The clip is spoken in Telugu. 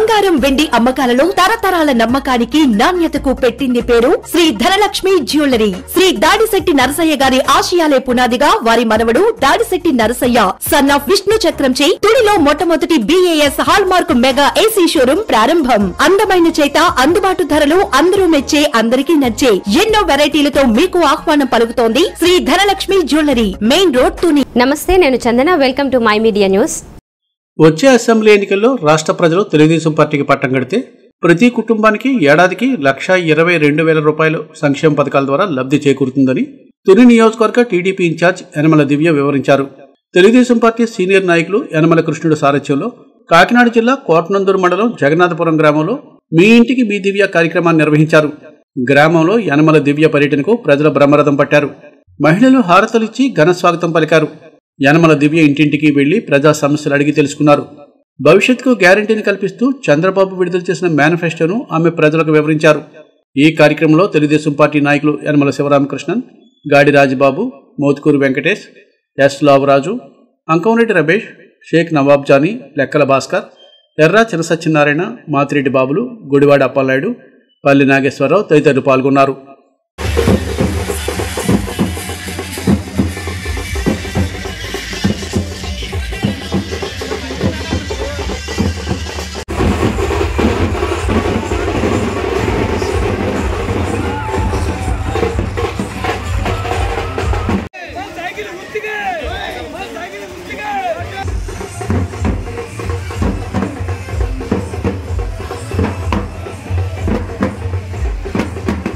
బంగారం వెండి అమ్మకాలలో తరతరాల నమ్మకానికి నాణ్యతకు పెట్టింది పేరు శ్రీ ధనలక్ష్మి జ్యువెలరీ శ్రీ దాడిశెట్టి నరసయ్య గారి ఆశయాలే పునాదిగా వారి మనవడు దాడిశెట్టి నరసయ్య సన్ ఆఫ్ విష్ణు చక్రంచే తుడిలో మొట్టమొదటి BIS hallmark mega AC showroom ప్రారంభం అందమైన చేత అందుబాటు ధరలు అందరూ మెచ్చే అందరికీ నచ్చే ఎన్నో వెరైటీలతో మీకు ఆహ్వానం పలుకుతోంది Shri Dhanalakshmi jewellery main road Tuni నమస్తే నేను Chandana welcome to my media news వచ్చే అసెంబ్లీ ఎన్నికల్లో రాష్ట్ర ప్రజలు తెలుగుదేశం పార్టీకి పట్టం కడితే ప్రతి కుటుంబానికి ఏడాదికి లక్ష ఇరవై రెండు వేల రూపాయలు సంక్షేమ పథకాల ద్వారా లబ్ధి చేకూరుతుందని తుని నియోజకవర్గ టీడీపీ ఇన్ఛార్జ్ యనమల దివ్య వివరించారు తెలుగుదేశం పార్టీ సీనియర్ నాయకులు యనమల కృష్ణుడు సారథ్యంలో కాకినాడ జిల్లా కోటనందూరు మండలం జగన్నాథపురం గ్రామంలో మీ ఇంటికి మీ దివ్య కార్యక్రమాన్ని నిర్వహించారు గ్రామంలో యనమల దివ్య పర్యటనకు ప్రజల బ్రహ్మరథం పట్టారు మహిళలు హారతలిచ్చి ఘన స్వాగతం పలికారు యనమల దివ్య ఇంటింటికి వెళ్లి ప్రజా సమస్యలు అడిగి తెలుసుకున్నారు భవిష్యత్తుకు గ్యారంటీని కల్పిస్తూ చంద్రబాబు విడుదల చేసిన మేనిఫెస్టోను ఆమె ప్రజలకు వివరించారు ఈ కార్యక్రమంలో తెలుగుదేశం పార్టీ నాయకులు యనమల శివరామకృష్ణన్ గాడి రాజబాబు మోతుకూరు వెంకటేష్ ఎస్ లావరాజు అంకంరెడ్డి రమేష్ షేక్ నవాబ్ జానీ లెక్కల భాస్కర్ ఎర్రా చినసత్యనారాయణ మాతిరెడ్డి బాబులు గుడివాడ అప్పలనాయుడు పల్లి నాగేశ్వరరావు తదితరులు పాల్గొన్నారు